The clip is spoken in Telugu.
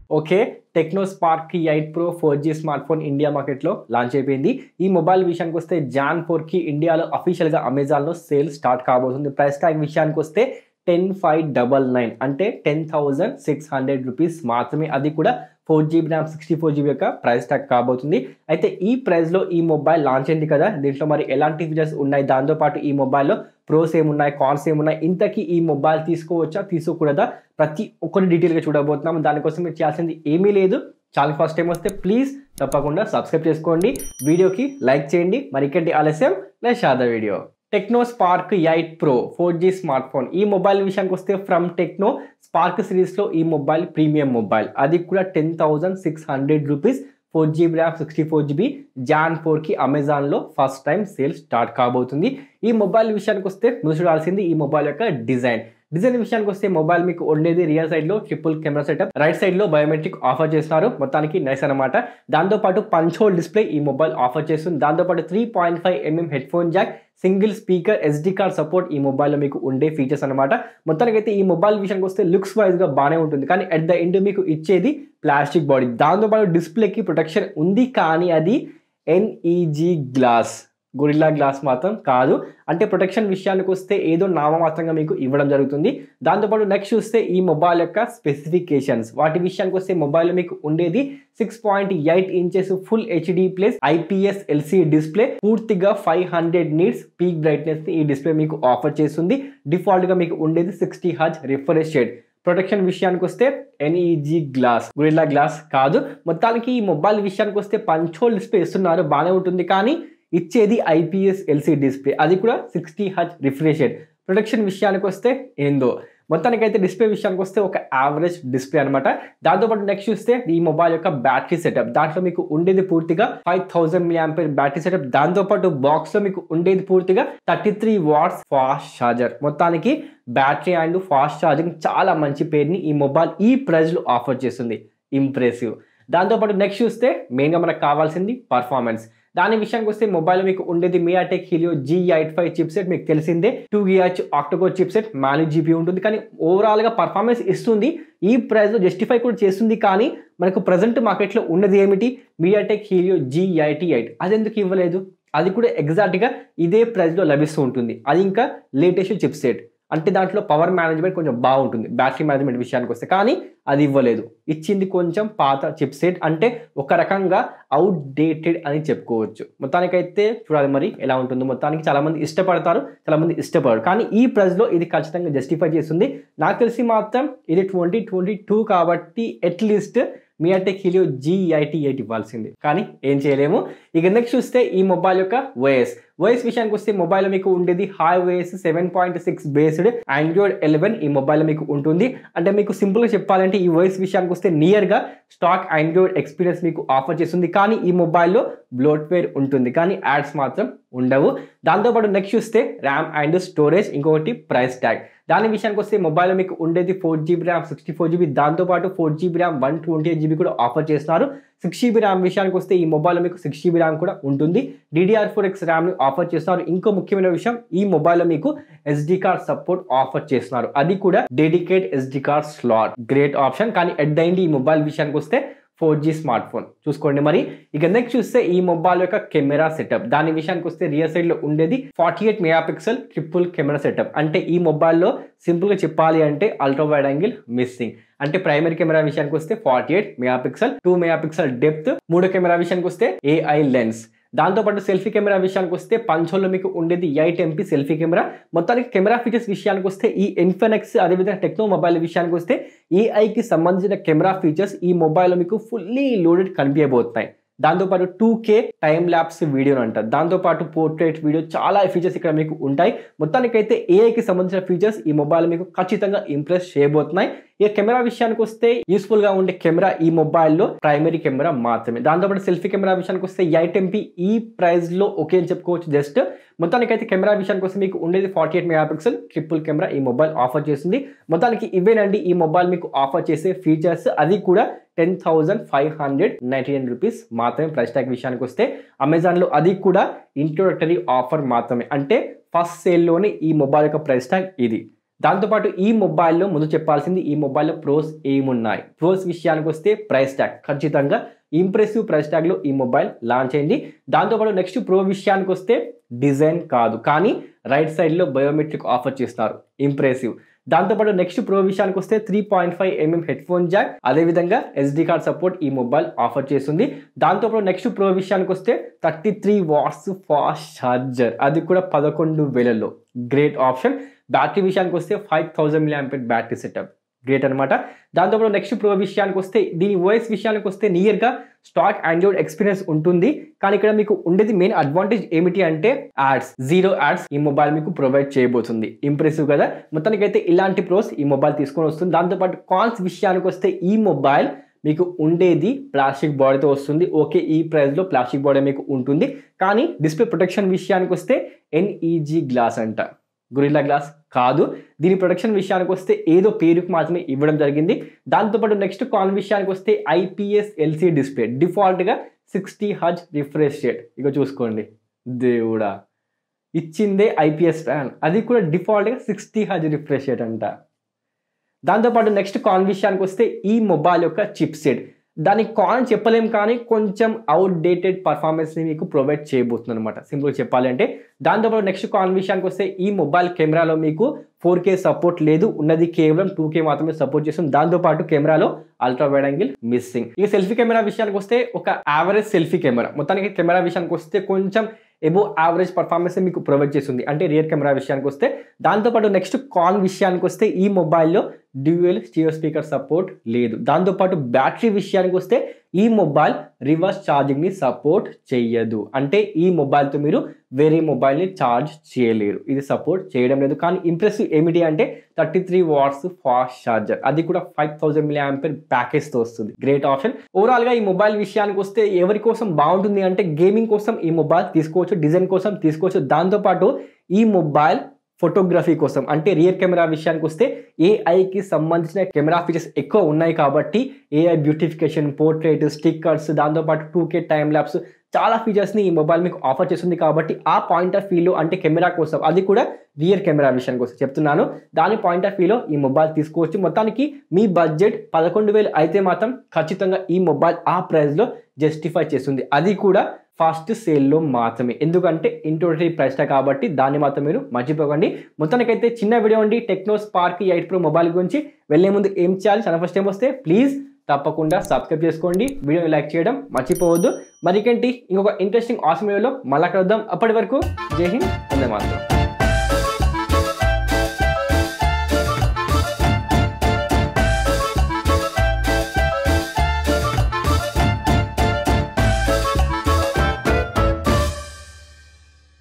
okay Tecno Spark eight Pro four G smartphone India మార్కెట్లో లాంచ్ అయిపోయింది ఈ మొబైల్ విషయానికి వస్తే జాన్ ఫోర్కి ఇండియాలో అఫీషియల్గా అమెజాన్లో సేల్ స్టార్ట్ కాబోతుంది ప్రైస్ ట్యాగ్ విషయానికి వస్తే టెన్ ఫైవ్ డబల్ నైన్ అంటే ten thousand six hundred rupees మాత్రమే అది కూడా four GB RAM sixty four GB యొక్క ప్రైస్ ట్యాగ్ కాబోతుంది అయితే ఈ ప్రైస్లో ఈ మొబైల్ లాంచ్ అయింది కదా దీంట్లో మరి ఎలాంటి ఫీచర్స్ ఉన్నాయి దాంతోపాటు ఈ మొబైల్లో ప్రోస్ ఏమున్నాయి కాన్స్ ఏమున్నాయి ఇంతకీ ఈ మొబైల్ తీసుకోవచ్చా తీసుకోకూడదా ప్రతి ఒక్కటి డీటెయిల్గా చూడబోతున్నాం దానికోసం మీరు చేయాల్సింది ఏమీ లేదు చాలా ఫస్ట్ టైం వస్తే ప్లీజ్ తప్పకుండా సబ్స్క్రైబ్ చేసుకోండి వీడియోకి లైక్ చేయండి మరి ఇక్కడి ఆలస్యం లెస్ షాద video Tecno Spark eight Pro four G smartphone ఈ మొబైల్ విషయానికి వస్తే ఫ్రమ్ టెక్నో స్పార్క్ సిరీస్లో ఈ మొబైల్ ప్రీమియం మొబైల్ అది కూడా ten thousand six hundred rupees four GB RAM sixty four GB June ఫోర్కి అమెజాన్లో ఫస్ట్ టైం సేల్ స్టార్ట్ కాబోతుంది ఈ మొబైల్ విషయానికి వస్తే ముందు చూడాల్సింది ఈ మొబైల్ యొక్క డిజైన్ డిజైన్ విషయానికి వస్తే మొబైల్ మీకు ఉండేది రియల్ సైడ్ లో triple camera setup right side లో బయోమెట్రిక్ ఆఫర్ చేస్తున్నారు మొత్తానికి నైస్ అనమాట దాంతోపాటు పంచ్ హోల్ డిస్ప్లే ఈ మొబైల్ ఆఫర్ చేస్తుంది దాంతోపాటు three point five mm headphone jack single speaker SD card support ఈ మొబైల్లో మీకు ఉండే ఫీచర్స్ అనమాట మొత్తానికైతే ఈ మొబైల్ విషయానికి వస్తే లుక్స్ వైజ్గా బాగానే ఉంటుంది కానీ అట్ ద ఎండ్ మీకు ఇచ్చేది ప్లాస్టిక్ బాడీ దాంతోపాటు డిస్ప్లేకి ప్రొటెక్షన్ ఉంది కానీ అది ఎన్ఈజీ గ్లాస్ గొరిల్లా గ్లాస్ మాత్రం కాదు అంటే ప్రొటెక్షన్ విషయానికి వస్తే ఏదో నామమాత్రంగా మీకు ఇవ్వడం జరుగుతుంది దాంతోపాటు నెక్స్ట్ చూస్తే ఈ మొబైల్ యొక్క స్పెసిఫికేషన్స్ వాటి విషయానికి వస్తే మొబైల్ మీకు ఉండేది six point eight inches full HD plus IPS LCD display పూర్తిగా five hundred nits peak brightness ఈ డిస్ప్లే మీకు ఆఫర్ చేస్తుంది డిఫాల్ట్ గా మీకు ఉండేది సిక్స్టీ హజ్ రిఫరెన్స్ షేడ్ ప్రొటెక్షన్ విషయానికి వస్తే ఎన్ఈజీ గ్లాస్ గురిల్లా గ్లాస్ కాదు మొత్తానికి ఈ మొబైల్ విషయానికి వస్తే పంచోల్ డిస్ప్లే ఇస్తున్నారు బాగానే ఉంటుంది కానీ ఇచ్చేది ఐపీఎస్ ఎల్సీ డిస్ప్లే అది కూడా సిక్స్టీ హచ్ రిఫ్రెషెడ్ ప్రొటెక్షన్ విషయానికి వస్తే ఏందో మొత్తానికైతే డిస్ప్లే విషయానికి వస్తే ఒక యావరేజ్ డిస్ప్లే అనమాట దాంతోపాటు నెక్స్ట్ చూస్తే ఈ మొబైల్ యొక్క బ్యాటరీ సెటప్ దాంట్లో మీకు ఉండేది పూర్తిగా five thousand milliampere battery setup దాంతోపాటు బాక్స్ లో మీకు ఉండేది పూర్తిగా thirty three watts fast charger మొత్తానికి బ్యాటరీ అండ్ ఫాస్ట్ ఛార్జింగ్ చాలా మంచి పేరుని ఈ మొబైల్ ఈ ప్రైస్ లో ఆఫర్ చేస్తుంది ఇంప్రెసివ్ దాంతోపాటు నెక్స్ట్ చూస్తే మెయిన్గా మనకు కావాల్సింది పర్ఫార్మెన్స్ దాని విషయానికి వస్తే మొబైల్ మీకు ఉండేది MediaTek Helio G eight five chipset మీకు తెలిసిందే టూ గియాచ్ ఆక్టోకో చిప్ సెట్ మ్యాను జీపీ ఉంటుంది కానీ ఓవరాల్ గా పర్ఫార్మెన్స్ ఇస్తుంది ఈ ప్రైస్ లో జస్టిఫై కూడా చేస్తుంది కానీ మనకు ప్రజెంట్ మార్కెట్లో ఉన్నది ఏమిటి MediaTek Helio G eighty eight అది ఎందుకు ఇవ్వలేదు అది కూడా ఎగ్జాక్ట్గా ఇదే ప్రైస్లో లభిస్తూ ఉంటుంది అది ఇంకా లేటెస్ట్ చిప్ సెట్ అంటే దాంట్లో పవర్ మేనేజ్మెంట్ కొంచెం బాగుంటుంది బ్యాటరీ మేనేజ్మెంట్ విషయానికి వస్తే కానీ అది ఇవ్వలేదు ఇచ్చింది కొంచెం పాత చిప్ సెట్ అంటే ఒక రకంగా అవుట్ డేటెడ్ అని చెప్పుకోవచ్చు మొత్తానికైతే చూడాలి మరి ఎలా ఉంటుందో మొత్తానికి చాలా మంది ఇష్టపడతారు చాలా మంది ఇష్టపడరు కానీ ఈ ప్రైస్లో ఇది ఖచ్చితంగా జస్టిఫై చేస్తుంది నాకు తెలిసి మాత్రం ఇది ట్వంటీ ట్వంటీ టూ కాబట్టి at least MediaTek Helio G eighty eight ఇవ్వాల్సింది కానీ ఏం చేయలేము ఇక నెక్స్ట్ చూస్తే ఈ మొబైల్ యొక్క వైఎస్ వైఎస్ విషయానికి వస్తే మొబైల్ మీకు ఉండేది Hi OS seven point six based Android eleven ఈ మొబైల్ మీకు ఉంటుంది అంటే మీకు సింపుల్గా చెప్పాలంటే ఈ వైఎస్ విషయానికి వస్తే నియర్గా స్టాక్ ఆండ్రాయిడ్ ఎక్స్పీరియన్స్ మీకు ఆఫర్ చేస్తుంది కానీ ఈ మొబైల్లో బ్లోట్వేర్ ఉంటుంది కానీ యాడ్స్ మాత్రం ఉండవు దాంతోపాటు నెక్స్ట్ చూస్తే ర్యామ్ అండ్ స్టోరేజ్ ఇంకొకటి ప్రైస్ ట్యాగ్ దాని విషయానికి వస్తే మొబైల్లో మీకు ఉండేది four GB RAM sixty four GB దాంతోపాటు four GB RAM one twenty eight GB కూడా ఆఫర్ చేస్తున్నారు సిక్స్ జీబీ ర్యామ్ విషయానికి వస్తే ఈ మొబైల్లో మీకు సిక్స్ జీబీ ర్యామ్ కూడా ఉంటుంది డిడిఆర్ ఫోర్ ఎక్స్ ర్యామ్ని ఆఫర్ చేస్తున్నారు ఇంకో ముఖ్యమైన విషయం ఈ మొబైల్లో మీకు ఎస్డి కార్డ్ సపోర్ట్ ఆఫర్ చేస్తున్నారు అది కూడా dedicate SD card slot great option కానీ ఎట్ ద ఎండ్ ఈ మొబైల్ విషయానికి వస్తే ఫోర్ జీ స్మార్ట్ ఫోన్ చూసుకోండి మరి ఇక నెక్స్ట్ చూస్తే ఈ మొబైల్ యొక్క కెమెరా సెటప్ దాని విషయానికి వస్తే రియర్ సైడ్ లో ఉండేది forty eight megapixel triple camera setup అంటే ఈ మొబైల్లో సింపుల్ గా చెప్పాలి అంటే అల్ట్రా వైడ్ యాంగిల్ మిస్సింగ్ అంటే ప్రైమరీ కెమెరా విషయానికి వస్తే forty eight megapixel two megapixel depth మూడో కెమెరా విషయానికి వస్తే ఏఐ లెన్స్ దాంతోపాటు సెల్ఫీ కెమెరా విషయానికి వస్తే పంచోల్లో మీకు ఉండేది ఎయిట్ ఎంపీ సెల్ఫీ కెమెరా మొత్తానికి కెమెరా ఫీచర్స్ విషయానికి వస్తే ఈ ఎన్ఫెనెక్స్ అదేవిధంగా టెక్నో మొబైల్ విషయానికి వస్తే ఏఐకి సంబంధించిన కెమెరా ఫీచర్స్ ఈ మొబైల్లో మీకు ఫుల్లీ లోడెడ్ కనిపించబోతున్నాయి దాంతోపాటు టూ కే టైం ల్యాప్స్ వీడియోని అంటారు దాంతోపాటు పోర్ట్రేట్ వీడియో చాలా ఫీచర్స్ ఇక్కడ మీకు ఉంటాయి మొత్తానికైతే ఏఐకి సంబంధించిన ఫీచర్స్ ఈ మొబైల్ మీకు ఖచ్చితంగా ఇంప్రెస్ చేయబోతున్నాయి ఇక కెమెరా విషయానికి వస్తే యూస్ఫుల్ గా ఉండే కెమెరా ఈ మొబైల్లో ప్రైమరీ కెమెరా మాత్రమే దాంతోపాటు సెల్ఫీ కెమెరా విషయానికి వస్తే ఎయిట్ ఎంపీ ఈ ప్రైస్ లో ఓకే అని చెప్పుకోవచ్చు జస్ట్ మొత్తానికైతే కెమెరా విషయానికి వస్తే మీకు ఉండేది forty eight megapixel triple camera ఈ మొబైల్ ఆఫర్ చేస్తుంది మొత్తానికి ఇవేనండి ఈ మొబైల్ మీకు ఆఫర్ చేసే ఫీచర్స్ అది కూడా ten thousand five hundred ninety nine rupees మాత్రమే ప్రైస్ ట్యాగ్ విషయానికి వస్తే అమెజాన్లో అది కూడా ఇంట్రోడక్టరీ ఆఫర్ మాత్రమే అంటే ఫస్ట్ సేల్లోనే ఈ మొబైల్ యొక్క ప్రైస్ ట్యాగ్ ఇది దాంతోపాటు ఈ మొబైల్లో ముందు చెప్పాల్సింది ఈ మొబైల్లో ప్రోస్ ఏమున్నాయి ప్రోస్ విషయానికి వస్తే ప్రైస్ ట్యాగ్ ఖచ్చితంగా ఇంప్రెసివ్ ప్రైస్ ట్యాగ్లో ఈ మొబైల్ లాంచ్ అయింది దాంతోపాటు నెక్స్ట్ ప్రో విషయానికి వస్తే డిజైన్ కాదు కానీ రైట్ సైడ్లో బయోమెట్రిక్ ఆఫర్ చేస్తున్నారు ఇంప్రెసివ్ దాంతోపాటు నెక్స్ట్ ప్రో విషయానికి వస్తే three point five mm headphone jack అదేవిధంగా ఎస్డి కార్డ్ సపోర్ట్ ఈ మొబైల్ ఆఫర్ చేస్తుంది దాంతోపాటు నెక్స్ట్ ప్రో విషయానికి వస్తే thirty three watts fast charger అది కూడా పదకొండు వేలలో గ్రేట్ ఆప్షన్ బ్యాటరీ విషయానికి వస్తే five thousand milliampere battery setup great అనమాట దాంతోపాటు నెక్స్ట్ ప్రో విషయానికి వస్తే దీని వాయిస్ విషయానికి వస్తే నియర్గా స్టాక్ ఆండ్రాయిడ్ ఎక్స్పీరియన్స్ ఉంటుంది కానీ ఇక్కడ మీకు ఉండేది మెయిన్ అడ్వాంటేజ్ ఏమిటి అంటే యాడ్స్ జీరో యాడ్స్ ఈ మొబైల్ మీకు ప్రొవైడ్ చేయబోతుంది ఇంప్రెసివ్ కదా మొత్తానికి అయితే ఇలాంటి ప్రోస్ ఈ మొబైల్ తీసుకొని వస్తుంది దాంతోపాటు కాన్స్ విషయానికి వస్తే ఈ మొబైల్ మీకు ఉండేది ప్లాస్టిక్ బాడీతో వస్తుంది ఓకే ఈ ప్రైస్లో ప్లాస్టిక్ బాడీ మీకు ఉంటుంది కానీ డిస్ప్లే ప్రొటెక్షన్ విషయానికి వస్తే ఎన్ఈజీ గ్లాస్ అంట గురిల్లా గ్లాస్ కాదు దీని ప్రొడక్షన్ విషయానికి వస్తే ఏదో పేరుకు మాత్రమే ఇవ్వడం జరిగింది దాంతోపాటు నెక్స్ట్ కాన్ విషయానికి వస్తే ఐపీఎస్ ఎల్సీ డిస్ప్లే డిఫాల్ట్గా సిక్స్టీ హజ్ రిఫ్రెష్ రేట్ ఇక చూసుకోండి దేవుడా ఇచ్చిందే ఐపీఎస్ ఫ్యాన్ అది కూడా డిఫాల్ట్గా సిక్స్టీ హజ్ రిఫ్రెష్ రేట్ అంట దాంతోపాటు నెక్స్ట్ కాన్ విషయానికి వస్తే ఈ మొబైల్ యొక్క చిప్ సెట్ దానికి కాన్ చెప్పలేం కానీ కొంచెం అవుట్ డేటెడ్ పర్ఫార్మెన్స్ని మీకు ప్రొవైడ్ చేయబోతుంది అనమాట సింపుల్ చెప్పాలి అంటే దాంతోపాటు నెక్స్ట్ కాన్ విషయానికి వస్తే ఈ మొబైల్ కెమెరాలో మీకు ఫోర్ కే సపోర్ట్ లేదు ఉన్నది కేవలం టూ కే మాత్రమే సపోర్ట్ చేస్తుంది దాంతోపాటు కెమెరాలో అల్ట్రా వైడ్ యాంగిల్ మిస్సింగ్ ఇక సెల్ఫీ కెమెరా విషయానికి వస్తే ఒక యావరేజ్ సెల్ఫీ కెమెరా మొత్తానికి కెమెరా విషయానికి వస్తే కొంచెం ఎబో యావరేజ్ పర్ఫార్మెన్స్ మీకు ప్రొవైడ్ చేస్తుంది అంటే రియర్ కెమెరా విషయానికి వస్తే దాంతోపాటు నెక్స్ట్ కాన్ విషయానికి వస్తే ఈ మొబైల్లో డ్యూయల్ స్టీరియో స్పీకర్ సపోర్ట్ లేదు దాంతోపాటు బ్యాటరీ విషయానికి వస్తే ఈ మొబైల్ రివర్స్ ఛార్జింగ్ని సపోర్ట్ చేయదు అంటే ఈ మొబైల్తో మీరు వేరే మొబైల్ని ఛార్జ్ చేయలేరు ఇది సపోర్ట్ చేయడం లేదు కానీ ఇంప్రెసివ్ ఏమిటి అంటే thirty three watts fast charger అది కూడా ఫైవ్ థౌసండ్ మిలీ ఆంపర్ ప్యాకేజ్తో వస్తుంది గ్రేట్ ఆప్షన్ ఓవరాల్గా ఈ మొబైల్ విషయానికి వస్తే ఎవరి కోసం బాగుంటుంది అంటే గేమింగ్ కోసం ఈ మొబైల్ తీసుకోవచ్చు డిజైన్ కోసం తీసుకోవచ్చు దాంతోపాటు ఈ మొబైల్ ఫోటోగ్రఫీ కోసం అంటే రియర్ కెమెరా విషయానికి వస్తే ఏఐకి సంబంధించిన కెమెరా ఫీచర్స్ ఎక్కువ ఉన్నాయి కాబట్టి ఏఐ బ్యూటిఫికేషన్ పోర్ట్రేట్ స్టిక్కర్స్ దాంతోపాటు టూ కే టైమ్ ల్యాబ్స్ చాలా ఫీచర్స్ని ఈ మొబైల్ మీకు ఆఫర్ చేస్తుంది కాబట్టి ఆ పాయింట్ ఆఫ్ వ్యూలో అంటే కెమెరా కోసం అది కూడా రియర్ కెమెరా విషయానికి వస్తే చెప్తున్నాను దాని పాయింట్ ఆఫ్ వ్యూలో ఈ మొబైల్ తీసుకోవచ్చు మొత్తానికి మీ బడ్జెట్ పదకొండు వేలు అయితే మాత్రం ఖచ్చితంగా ఈ మొబైల్ ఆ ప్రైస్లో జస్టిఫై చేస్తుంది అది కూడా ఫస్ట్ సేల్లో మాత్రమే ఎందుకంటే ఇంటోటరీ ప్రైస్ కాబట్టి దాన్ని మాత్రం మీరు మర్చిపోకండి మొత్తానికైతే చిన్న వీడియో అండి Tecno Spark eight Pro mobile గురించి వెళ్ళే ముందు ఏం చేయాలి చాలా ఫస్ట్ టైం వస్తే ప్లీజ్ తప్పకుండా సబ్స్క్రైబ్ చేసుకోండి వీడియోని లైక్ చేయడం మర్చిపోవద్దు మరికేంటి ఇంకొక ఇంట్రెస్టింగ్ ఆసమ్ వీడియోలో మళ్ళా కలుద్దాం అప్పటి వరకు జై హింద్ వందే మాత్రం